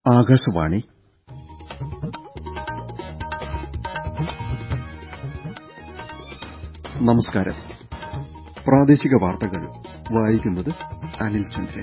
ആകാശവാണി നമസ്കാരം പ്രാദേശിക വാർത്തകൾ വായിക്കുന്നത് അനിൽ ചന്ദ്രൻ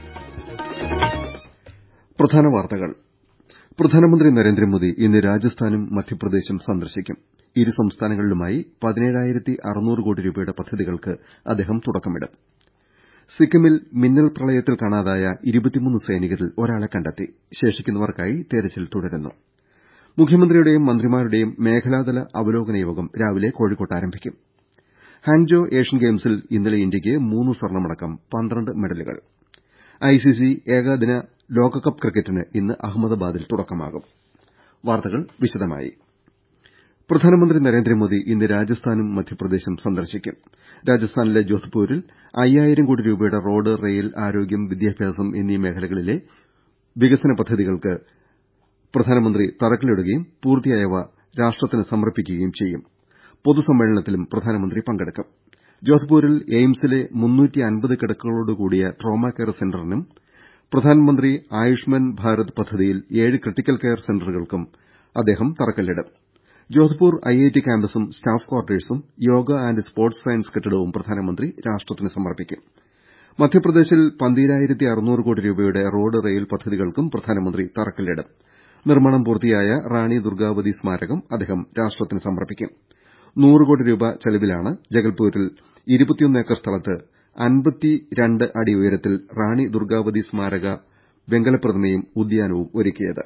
പ്രധാന വാർത്തകൾ പ്രധാനമന്ത്രി നരേന്ദ്രമോദി ഇന്ന് രാജസ്ഥാനും മധ്യപ്രദേശും സന്ദർശിക്കും ഇരു സംസ്ഥാനങ്ങളിലുമായി കോടി രൂപയുടെ പദ്ധതികൾക്ക് അദ്ദേഹം തുടക്കമിടും സിക്കിമിൽ മിന്നൽ പ്രളയത്തിൽ കാണാതായ സൈനികരിൽ ഒരാളെ കണ്ടെത്തി ശേഷിക്കുന്നവർക്കായി തെരച്ചിൽ തുടരുന്നു മുഖ്യമന്ത്രിയുടെയും മന്ത്രിമാരുടെയും മേഖലാതല അവലോകന യോഗം രാവിലെ കോഴിക്കോട്ട് ആരംഭിക്കും ഹാങ്ജോ ഏഷ്യൻ ഗെയിംസിൽ ഇന്നലെ ഇന്ത്യയ്ക്ക് മൂന്ന് സ്വർണമടക്കം പന്ത്രണ്ട് മെഡലുകൾ ഐസിസി ഏകദിന ലോകകപ്പ് ക്രിക്കറ്റിന് ഇന്ന് അഹമ്മദാബാദിൽ തുടക്കമാകും വാർത്തകൾ വിശദമായി പ്രധാനമന്ത്രി നരേന്ദ്രമോദി ഇന്ന് രാജസ്ഥാനും മധ്യപ്രദേശും സന്ദർശിക്കും രാജസ്ഥാനിലെ ജോധ്പൂരിൽ അയ്യായിരം കോടി രൂപയുടെ റോഡ് റെയിൽ ആരോഗ്യം വിദ്യാഭ്യാസം എന്നീ മേഖലകളിലെ വികസന പദ്ധതികൾക്ക് പ്രധാനമന്ത്രി തറക്കല്ലിടുകയും പൂർത്തിയായവ രാഷ്ട്രത്തിന് സമർപ്പിക്കുകയും ചെയ്യും പൊതുസമ്മേളനത്തിലും പ്രധാനമന്ത്രി പങ്കെടുക്കും ജോധ്പൂരിൽ എയിംസിലെ കിടക്കകളോടുകൂടിയ ട്രോമാ കെയർ സെന്ററിനും പ്രധാനമന്ത്രി ആയുഷ്മാൻ ഭാരത് പദ്ധതിയിൽ ഏഴ് ക്രിട്ടിക്കൽ കെയർ സെന്ററുകൾക്കും അദ്ദേഹം തറക്കല്ലിടും ജോധ്പൂർ ഐഐടി ക്യാമ്പസും സ്റ്റാഫ് ക്വാർട്ടേഴ്സും യോഗ ആന്റ് സ്പോർട്സ് സയൻസ് കെട്ടിടവും പ്രധാനമന്ത്രി രാഷ്ട്രത്തിന് സമർപ്പിക്കും മധ്യപ്രദേശിൽ കോടി രൂപയുടെ റോഡ് റെയിൽ പദ്ധതികൾക്കും പ്രധാനമന്ത്രി തറക്കല്ലിടും നിർമ്മാണം പൂർത്തിയായ റാണി ദുർഗാവതി സ്മാരകം അദ്ദേഹം രാഷ്ട്രത്തിന് സമർപ്പിക്കും നൂറ് കോടി രൂപ ചെലവിലാണ് ജഗൽപൂരിൽ ഏക്കർ സ്ഥലത്ത് അടി ഉയരത്തിൽ റാണി ദുർഗാവതി സ്മാരക വെങ്കല പ്രതിമയും ഉദ്യാനവും ഒരുക്കിയത്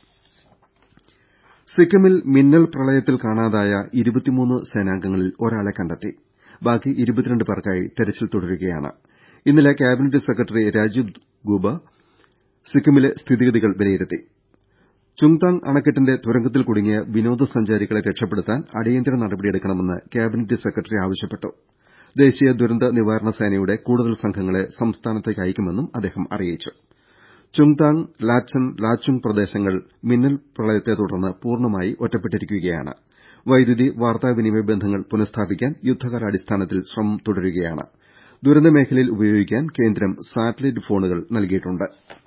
സിക്കിമിൽ മിന്നൽ പ്രളയത്തിൽ കാണാതായ സേനാംഗങ്ങളിൽ ഒരാളെ കണ്ടെത്തി ബാക്കി പേർക്കായി തെരച്ചിൽ തുടരുകയാണ് ഇന്നലെ ക്യാബിനറ്റ് സെക്രട്ടറി രാജീവ് ഗൂബ സിക്കിമിലെ സ്ഥിതിഗതികൾ വിലയിരുത്തി ചുങ്താങ് അണക്കെട്ടിന്റെ തുരങ്കത്തിൽ കുടുങ്ങിയ വിനോദസഞ്ചാരികളെ രക്ഷപ്പെടുത്താൻ അടിയന്തര നടപടിയെടുക്കണമെന്ന് ക്യാബിനറ്റ് സെക്രട്ടറി ആവശ്യപ്പെട്ടു ദേശീയ ദുരന്ത നിവാരണ സേനയുടെ കൂടുതൽ സംഘങ്ങളെ സംസ്ഥാനത്തേക്ക് അയക്കുമെന്നും അദ്ദേഹം അറിയിച്ചു ചുങ്താങ് ലാച്ചൻ ലാച്ചുങ് പ്രദേശങ്ങൾ മിന്നൽ പ്രളയത്തെ തുടർന്ന് പൂർണ്ണമായി ഒറ്റപ്പെട്ടിരിക്കുകയാണ് വൈദ്യുതി വാർത്താവിനിമയ ബന്ധങ്ങൾ പുനഃസ്ഥാപിക്കാൻ യുദ്ധകാലാടിസ്ഥാനത്തിൽ ശ്രമം തുടരുകയാണ് ദുരന്ത മേഖലയിൽ ഉപയോഗിക്കാൻ കേന്ദ്രം സാറ്റലൈറ്റ് ഫോണുകൾ നൽകിയിട്ടുണ്ട്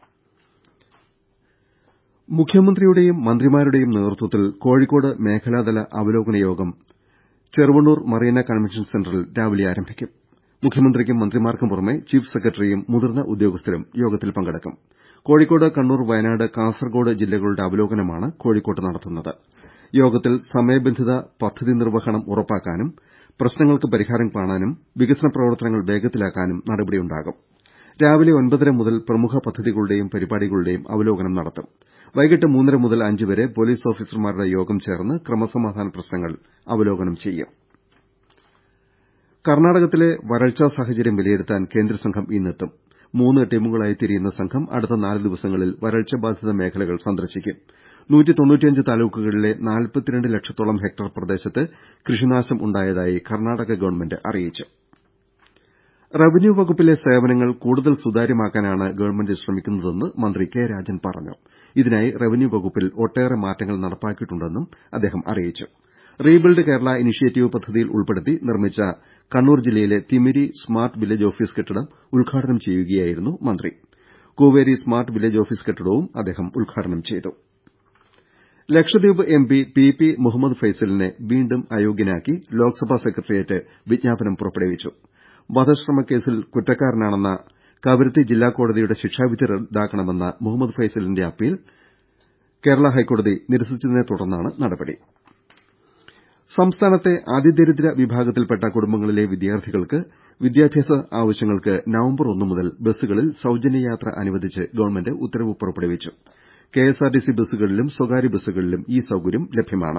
മുഖ്യമന്ത്രിയുടെയും മന്ത്രിമാരുടെയും നേതൃത്വത്തിൽ കോഴിക്കോട് മേഖലാതല അവലോകന യോഗം ചെറുവണ്ണൂർ മറീന കൺവെൻഷൻ സെന്ററിൽ രാവിലെ ആരംഭിക്കും മുഖ്യമന്ത്രിക്കും മന്ത്രിമാർക്കും പുറമെ ചീഫ് സെക്രട്ടറിയും മുതിർന്ന ഉദ്യോഗസ്ഥരും യോഗത്തിൽ പങ്കെടുക്കും കോഴിക്കോട് കണ്ണൂർ വയനാട് കാസർകോട് ജില്ലകളുടെ അവലോകനമാണ് കോഴിക്കോട്ട് നടത്തുന്നത് യോഗത്തിൽ സമയബന്ധിത പദ്ധതി നിർവ്വഹണം ഉറപ്പാക്കാനും പ്രശ്നങ്ങൾക്ക് പരിഹാരം കാണാനും വികസന പ്രവർത്തനങ്ങൾ വേഗത്തിലാക്കാനും നടപടിയുണ്ടാകും രാവിലെ ഒൻപതര മുതൽ പ്രമുഖ പദ്ധതികളുടെയും പരിപാടികളുടെയും അവലോകനം നടത്തും വൈകിട്ട് മൂന്നര മുതൽ അഞ്ച് വരെ പോലീസ് ഓഫീസർമാരുടെ യോഗം ചേർന്ന് ക്രമസമാധാന പ്രശ്നങ്ങൾ അവലോകനം ചെയ്യും കർണാടകത്തിലെ വരൾച്ചാ സാഹചര്യം വിലയിരുത്താൻ കേന്ദ്രസംഘം ഇന്നെത്തും മൂന്ന് ടീമുകളായി തിരിയുന്ന സംഘം അടുത്ത നാല് ദിവസങ്ങളിൽ വരൾച്ച ബാധിത മേഖലകൾ സന്ദർശിക്കും താലൂക്കുകളിലെ ലക്ഷത്തോളം ഹെക്ടർ പ്രദേശത്ത് കൃഷിനാശം ഉണ്ടായതായി കർണാടക ഗവൺമെന്റ് അറിയിച്ചു റവന്യൂ വകുപ്പിലെ സേവനങ്ങൾ കൂടുതൽ സുതാര്യമാക്കാനാണ് ഗവൺമെന്റ് ശ്രമിക്കുന്നതെന്ന് മന്ത്രി കെ രാജൻ പറഞ്ഞു ഇതിനായി റവന്യൂ വകുപ്പിൽ ഒട്ടേറെ മാറ്റങ്ങൾ നടപ്പാക്കിയിട്ടുണ്ടെന്നും അദ്ദേഹം അറിയിച്ചു റീബിൽഡ് കേരള ഇനിഷ്യേറ്റീവ് പദ്ധതിയിൽ ഉൾപ്പെടുത്തി നിർമ്മിച്ച കണ്ണൂർ ജില്ലയിലെ തിമിരി സ്മാർട്ട് വില്ലേജ് ഓഫീസ് കെട്ടിടം ഉദ്ഘാടനം ചെയ്യുകയായിരുന്നു മന്ത്രി കൂവേരി സ്മാർട്ട് വില്ലേജ് ഓഫീസ് കെട്ടിടവും അദ്ദേഹം ഉദ്ഘാടനം ചെയ്തു Lakshadweep MP P P Muhammad ഫൈസലിനെ വീണ്ടും അയോഗ്യനാക്കി ലോക്സഭാ സെക്രട്ടേറിയറ്റ് വിജ്ഞാപനം പുറപ്പെടുവിച്ചു വധശ്രമക്കേസിൽ കുറ്റക്കാരനാണെന്ന കവരത്തി ജില്ലാ കോടതിയുടെ ശിക്ഷാവിധി റദ്ദാക്കണമെന്ന മുഹമ്മദ് ഫൈസലിന്റെ അപ്പീൽ കേരള ഹൈക്കോടതി നിരസിച്ചതിനെ തുടർന്നാണ് നടപടി സംസ്ഥാനത്തെ അതിദരിദ്ര വിഭാഗത്തിൽപ്പെട്ട കുടുംബങ്ങളിലെ വിദ്യാർത്ഥികൾക്ക് വിദ്യാഭ്യാസ ആവശ്യങ്ങൾക്ക് നവംബർ ഒന്ന് മുതൽ ബസ്സുകളിൽ സൌജന്യ യാത്ര അനുവദിച്ച് ഗവൺമെന്റ് ഉത്തരവ് പുറപ്പെടുവിച്ചു കെഎസ്ആർടിസി ബസ്സുകളിലും സ്വകാര്യ ബസ്സുകളിലും ഈ സൌകര്യം ലഭ്യമാണ്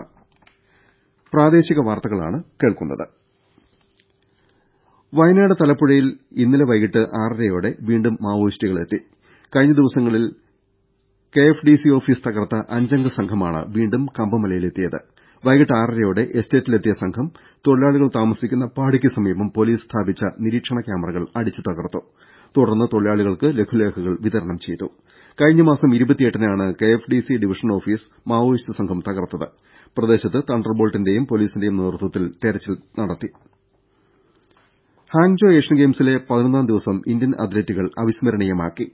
വയനാട് തലപ്പുഴയിൽ ഇന്നലെ വൈകിട്ട് ആറരയോടെ വീണ്ടും മാവോയിസ്റ്റുകളെത്തി കഴിഞ്ഞ ദിവസങ്ങളിൽ കെഎഫ്ഡിസി ഓഫീസ് തകർത്ത അഞ്ചംഗ സംഘമാണ് വീണ്ടും കമ്പമലയിലെത്തിയത് വൈകിട്ട് ആറരയോടെ എസ്റ്റേറ്റിലെത്തിയ സംഘം തൊഴിലാളികൾ താമസിക്കുന്ന പാടിക്ക് സമീപം പോലീസ് സ്ഥാപിച്ച നിരീക്ഷണ ക്യാമറകൾ അടിച്ചു തകർത്തു തുടർന്ന് തൊഴിലാളികൾക്ക് ലഘുലേഖകൾ വിതരണം ചെയ്തു കഴിഞ്ഞ മാസം നാണ് കെഎഫ്ഡിസി ഡിവിഷൻ ഓഫീസ് മാവോയിസ്റ്റ് സംഘം തകർത്തത് പ്രദേശത്ത് തണ്ടർബോൾട്ടിന്റെയും പോലീസിന്റെയും നേതൃത്വത്തിൽ തെരച്ചിൽ നടത്തി ഹാങ്ജോ ഏഷ്യൻ ഗെയിംസിലെ പതിനൊന്നാം ദിവസം ഇന്ത്യൻ അത്ലറ്റുകൾ അവിസ്മരണീയമാക്കി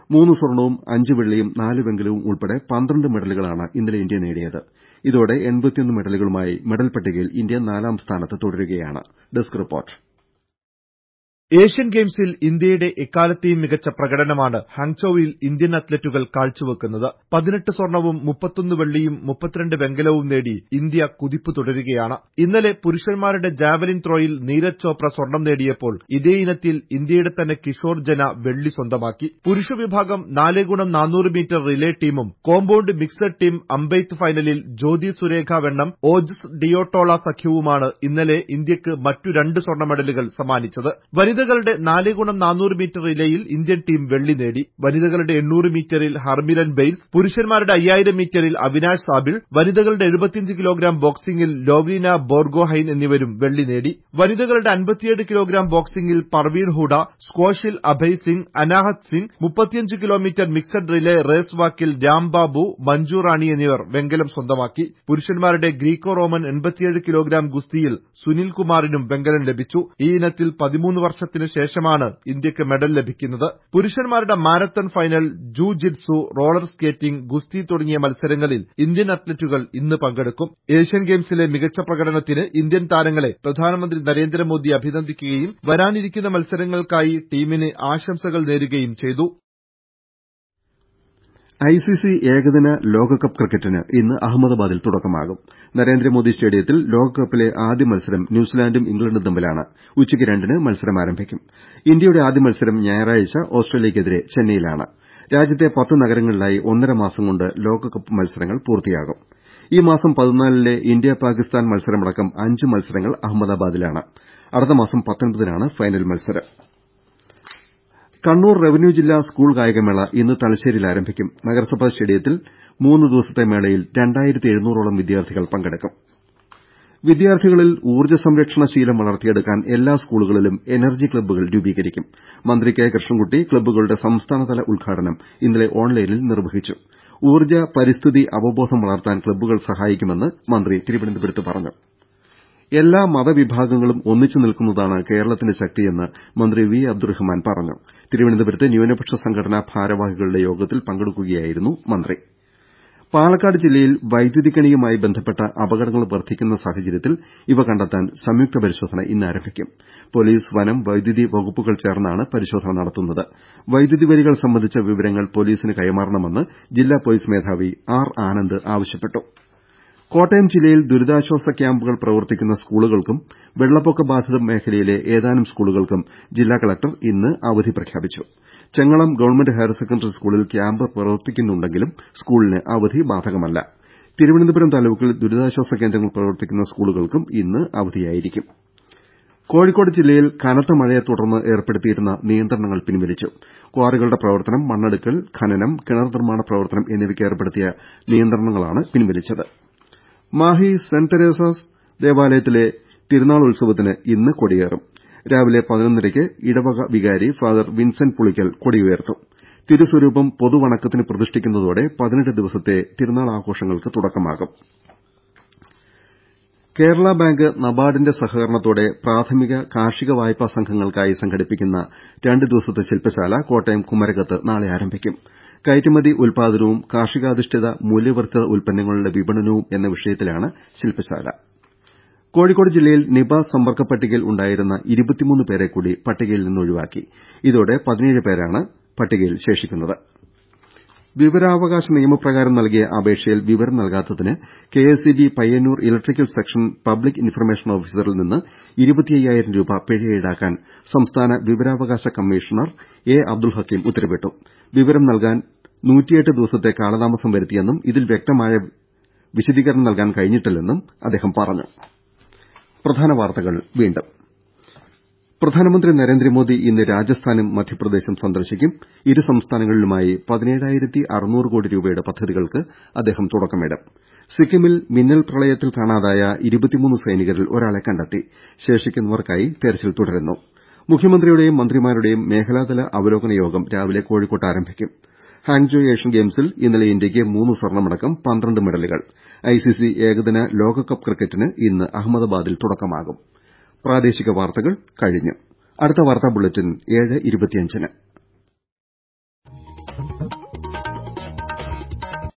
മൂന്ന് സ്വർണവും അഞ്ച് വെള്ളിയും നാല് വെങ്കലവും ഉൾപ്പെടെ പന്ത്രണ്ട് മെഡലുകളാണ് ഇന്നലെ ഇന്ത്യ നേടിയത് ഇതോടെ മെഡലുകളുമായി മെഡൽ പട്ടികയിൽ ഇന്ത്യ നാലാം സ്ഥാനത്ത് തുടരുകയാണ് ഡെസ്ക് റിപ്പോർട്ട് ഏഷ്യൻ ഗെയിംസിൽ ഇന്ത്യയുടെ എക്കാലത്തെയും മികച്ച പ്രകടനമാണ് ഹാങ്ചോയിൽ ഇന്ത്യൻ അത്ലറ്റുകൾ കാഴ്ചവെക്കുന്നത് പതിനെട്ട് സ്വർണവും മുപ്പത്തൊന്ന് വെള്ളിയും മുപ്പത്തിരണ്ട് വെങ്കലവും നേടി ഇന്ത്യ കുതിപ്പ് തുടരുകയാണ് ഇന്നലെ പുരുഷന്മാരുടെ ജാവലിൻ ത്രോയിൽ നീരജ് ചോപ്ര സ്വർണം നേടിയപ്പോൾ ഇതേ ഇനത്തിൽ ഇന്ത്യയുടെ തന്നെ കിഷോർ ജന വെള്ളി സ്വന്തമാക്കി പുരുഷ വിഭാഗം നാല് ഗുണം നാനൂറ് മീറ്റർ റിലേ ടീമും കോമ്പൌണ്ട് മിക്സഡ് ടീം അമ്പെയ്ത്ത് ഫൈനലിൽ ജ്യോതി സുരേഖ വെണ്ണം ഓജസ് ഡിയോട്ടോള സഖ്യവുമാണ് ഇന്നലെ ഇന്ത്യക്ക് മറ്റു രണ്ട് സ്വർണ്ണ മെഡലുകൾ സമ്മാനിച്ചത് വനിതകളുടെ നാല് ഗുണം നാനൂറ് മീറ്റർ റിലേയിൽ ഇന്ത്യൻ ടീം വെള്ളി നേടി വനിതകളുടെ എണ്ണൂറ് മീറ്ററിൽ ഹർമിലൻ ബെയ്ൽസ് പുരുഷന്മാരുടെ അയ്യായിരം മീറ്ററിൽ അവിനാഷ് സാബിൾ വനിതകളുടെ എഴുപത്തിയഞ്ച് കിലോഗ്രാം ബോക്സിംഗിൽ ലോവ്ലീന ബോർഗോഹൈൻ എന്നിവരും വെള്ളി നേടി വനിതകളുടെ അൻപത്തിയേഴ് കിലോഗ്രാം ബോക്സിംഗിൽ പർവീൺ ഹൂഡ സ്ക്വാഷിൽ അഭയ് സിംഗ് അനാഹത് സിംഗ് മുപ്പത്തിയഞ്ച് കിലോമീറ്റർ മിക്സഡ് റിലേ റേസ് വാക്കിൽ രാംബാബു മഞ്ജു റാണി എന്നിവർ വെങ്കലം സ്വന്തമാക്കി പുരുഷന്മാരുടെ ഗ്രീക്കോ റോമൻ എൺപത്തിയേഴ് കിലോഗ്രാം ഗുസ്തിയിൽ സുനിൽ കുമാറിനും വെങ്കലം ലഭിച്ചു ഈ ഇനത്തിൽ പതിമൂന്ന് വർഷത്തിനു ശേഷമാണ് ഇന്ത്യക്ക് മെഡൽ ലഭിക്കുന്നത് പുരുഷന്മാരുടെ മാരത്തൺ ഫൈനൽ ജൂ ജിറ്റ്സു റോളർ സ്കേറ്റിംഗ് ഗുസ്തി തുടങ്ങിയ മത്സരങ്ങളിൽ ഇന്ത്യൻ അത്ലറ്റുകൾ ഇന്ന് പങ്കെടുക്കും ഏഷ്യൻ ഗെയിംസിലെ മികച്ച പ്രകടനത്തിന് ഇന്ത്യൻ താരങ്ങളെ പ്രധാനമന്ത്രി നരേന്ദ്രമോദി അഭിനന്ദിക്കുകയും വരാനിരിക്കുന്ന മത്സരങ്ങൾക്കായി ടീമിന് ആശംസകൾ നേരുകയും ചെയ്തു ഐസിസി ഏകദിന ലോകകപ്പ് ക്രിക്കറ്റിന് ഇന്ന് അഹമ്മദാബാദിൽ തുടക്കമാകും നരേന്ദ്രമോദി സ്റ്റേഡിയത്തിൽ ലോകകപ്പിലെ ആദ്യ മത്സരം ന്യൂസിലാന്റും ഇംഗ്ലണ്ടും തമ്മിലാണ് ഉച്ചയ്ക്ക് രണ്ടിന് മത്സരം ആരംഭിക്കും ഇന്ത്യയുടെ ആദ്യ മത്സരം ഞായറാഴ്ച ഓസ്ട്രേലിയയ്ക്കെതിരെ ചെന്നൈയിലാണ് രാജ്യത്തെ പത്ത് നഗരങ്ങളിലായി ഒന്നര മാസം കൊണ്ട് ലോകകപ്പ് മത്സരങ്ങൾ പൂർത്തിയാകും ഈ മാസം പതിനാലിലെ ഇന്ത്യ പാകിസ്ഥാൻ മത്സരമടക്കം അഞ്ച് മത്സരങ്ങൾ അഹമ്മദാബാദിലാണ് അടുത്ത മാസം പത്തൊൻപതിനാണ് ഫൈനൽ മത്സരം കണ്ണൂർ റവന്യൂ ജില്ലാ സ്കൂൾ കായികമേള ഇന്ന് തലശ്ശേരിയിൽ ആരംഭിക്കും നഗരസഭാ സ്റ്റേഡിയത്തിൽ മൂന്ന് ദിവസത്തെ മേളയിൽ രണ്ടായിരത്തി എഴുന്നൂറോളം വിദ്യാർത്ഥികൾ പങ്കെടുക്കും വിദ്യാർത്ഥികളിൽ ഊർജ്ജ സംരക്ഷണ ശീലം വളർത്തിയെടുക്കാൻ എല്ലാ സ്കൂളുകളിലും എനർജി ക്ലബ്ബുകൾ രൂപീകരിക്കും മന്ത്രി കെ കൃഷ്ണൻകുട്ടി ക്ലബ്ബുകളുടെ സംസ്ഥാനതല ഉദ്ഘാടനം ഇന്നലെ ഓൺലൈനിൽ നിർവഹിച്ചു ഊർജ്ജ പരിസ്ഥിതി അവബോധം വളർത്താൻ ക്ലബ്ബുകൾ സഹായിക്കുമെന്ന് മന്ത്രി തിരുവനന്തപുരത്ത് പറഞ്ഞു എല്ലാ മതവിഭാഗങ്ങളും ഒന്നിച്ചു നിൽക്കുന്നതാണ് കേരളത്തിന്റെ ശക്തിയെന്ന് മന്ത്രി വി അബ്ദുറഹ്മാൻ പറഞ്ഞു തിരുവനന്തപുരത്ത് ന്യൂനപക്ഷ സംഘടനാ ഭാരവാഹികളുടെ യോഗത്തിൽ പങ്കെടുക്കുകയായിരുന്നു മന്ത്രി പാലക്കാട് ജില്ലയിൽ വൈദ്യുതിക്കണിയുമായി ബന്ധപ്പെട്ട അപകടങ്ങൾ വർദ്ധിക്കുന്ന സാഹചര്യത്തിൽ ഇവ കണ്ടെത്താൻ സംയുക്ത പരിശോധന ഇന്ന് ആരംഭിക്കും പോലീസ് വനം വൈദ്യുതി വകുപ്പുകൾ ചേർന്നാണ് പരിശോധന നടത്തുന്നത് വൈദ്യുതി വരികൾ സംബന്ധിച്ച വിവരങ്ങൾ പോലീസിന് കൈമാറണമെന്ന് ജില്ലാ പോലീസ് മേധാവി ആർ ആനന്ദ് ആവശ്യപ്പെട്ടു കോട്ടയം ജില്ലയിൽ ദുരിതാശ്വാസ ക്യാമ്പുകൾ പ്രവർത്തിക്കുന്ന സ്കൂളുകൾക്കും വെള്ളപ്പൊക്ക ബാധിത മേഖലയിലെ ഏതാനും സ്കൂളുകൾക്കും ജില്ലാ കലക്ടർ ഇന്ന് അവധി പ്രഖ്യാപിച്ചു ചെങ്ങളം ഗവൺമെന്റ് ഹയർ സെക്കൻഡറി സ്കൂളിൽ ക്യാമ്പ് പ്രവർത്തിക്കുന്നുണ്ടെങ്കിലും സ്കൂളിന് അവധി ബാധകമല്ല തിരുവനന്തപുരം താലൂക്കിൽ ദുരിതാശ്വാസ കേന്ദ്രങ്ങൾ പ്രവർത്തിക്കുന്ന സ്കൂളുകൾക്കും ഇന്ന് അവധിയായിരിക്കും കോഴിക്കോട് ജില്ലയിൽ കനത്ത മഴയെ തുടർന്ന് ഏർപ്പെടുത്തിയിരുന്ന നിയന്ത്രണങ്ങൾ പിൻവലിച്ചു ക്വാറികളുടെ പ്രവർത്തനം മണ്ണെടുക്കൽ ഖനനം കിണർ നിർമ്മാണ പ്രവർത്തനം എന്നിവയ്ക്ക് ഏർപ്പെടുത്തിയ നിയന്ത്രണങ്ങളാണ് പിൻവലിച്ചത് മാഹി സെന്റ് തെരേസാസ് ദേവാലയത്തിലെ തിരുനാൾ ഉത്സവത്തിന് ഇന്ന് കൊടിയേറും രാവിലെ പതിനൊന്നരയ്ക്ക് ഇടവക വികാരി ഫാദർ വിൻസെന്റ് പുളിക്കൽ കൊടിയുയർത്തും തിരുസ്വരൂപം പൊതുവണക്കത്തിന് പ്രതിഷ്ഠിക്കുന്നതോടെ പതിനെട്ട് ദിവസത്തെ തിരുനാൾ ആഘോഷങ്ങൾക്ക് തുടക്കമാകും കേരള ബാങ്ക് നബാർഡിന്റെ സഹകരണത്തോടെ പ്രാഥമിക കാർഷിക വായ്പാ സംഘങ്ങൾക്കായി സംഘടിപ്പിക്കുന്ന രണ്ട് ദിവസത്തെ ശില്പശാല കോട്ടയം കുമരകത്ത് നാളെ ആരംഭിക്കും കയറ്റുമതി ഉൽപാദനവും കാർഷികാധിഷ്ഠിത മൂല്യവർദ്ധിത ഉൽപ്പന്നങ്ങളുടെ വിപണനവും എന്ന വിഷയത്തിലാണ് ശില്പശാല കോഴിക്കോട് ജില്ലയിൽ നിപ സമ്പർക്ക പട്ടികയിൽ ഉണ്ടായിരുന്ന പേരെ കൂടി പട്ടികയിൽ നിന്ന് ഒഴിവാക്കി ഇതോടെ പതിനേഴ് പേരാണ് പട്ടികയിൽ ശേഷിക്കുന്നത് വിവരാവകാശ നിയമപ്രകാരം നൽകിയ അപേക്ഷയിൽ വിവരം നൽകാത്തതിന് KSEB Payyannur electrical section public information ഓഫീസറിൽ നിന്ന് ഇരുപത്തിയ്യായിരം രൂപ പിഴ ഈടാക്കാൻ സംസ്ഥാന വിവരാവകാശ കമ്മീഷണർ എ അബ്ദുൾ ഹക്കീം ഉത്തരവിട്ടു വിവരം നൽകാൻ ദിവസത്തെ കാലതാമസം വരുത്തിയെന്നും ഇതിൽ വ്യക്തമായ വിശദീകരണം നൽകാൻ കഴിഞ്ഞിട്ടില്ലെന്നും അദ്ദേഹം പറഞ്ഞു പ്രധാനമന്ത്രി നരേന്ദ്രമോദി ഇന്ന് രാജസ്ഥാനും മധ്യപ്രദേശും സന്ദർശിക്കും ഇരു സംസ്ഥാനങ്ങളിലുമായി പതിനേഴായിരത്തി അറുന്നൂറ് കോടി രൂപയുടെ പദ്ധതികൾക്ക് അദ്ദേഹം തുടക്കമിടും സിക്കിമിൽ മിന്നൽ പ്രളയത്തിൽ കാണാതായ ഇരുപത്തിമൂന്ന് സൈനികരിൽ ഒരാളെ കണ്ടെത്തി ശേഷിക്കുന്നവർക്കായി തെരച്ചിൽ തുടരുന്നു മുഖ്യമന്ത്രിയുടെയും മന്ത്രിമാരുടെയും മേഖലാതല അവലോകന യോഗം രാവിലെ കോഴിക്കോട്ട് ആരംഭിക്കും ഹാങ്ജോ ഏഷ്യൻ ഗെയിംസിൽ ഇന്നലെ ഇന്ത്യയ്ക്ക് മൂന്ന് സ്വർണമടക്കം പന്ത്രണ്ട് മെഡലുകൾ ഐസിസി ഏകദിന ലോകകപ്പ് ക്രിക്കറ്റിന് ഇന്ന് അഹമ്മദാബാദിൽ തുടക്കമാകും പ്രാദേശിക വാർത്തകൾ കഴിഞ്ഞു അടുത്ത വാർത്താ ബുള്ളറ്റിൻ ഏഴ് ഇരുപത്തിയഞ്ചിന്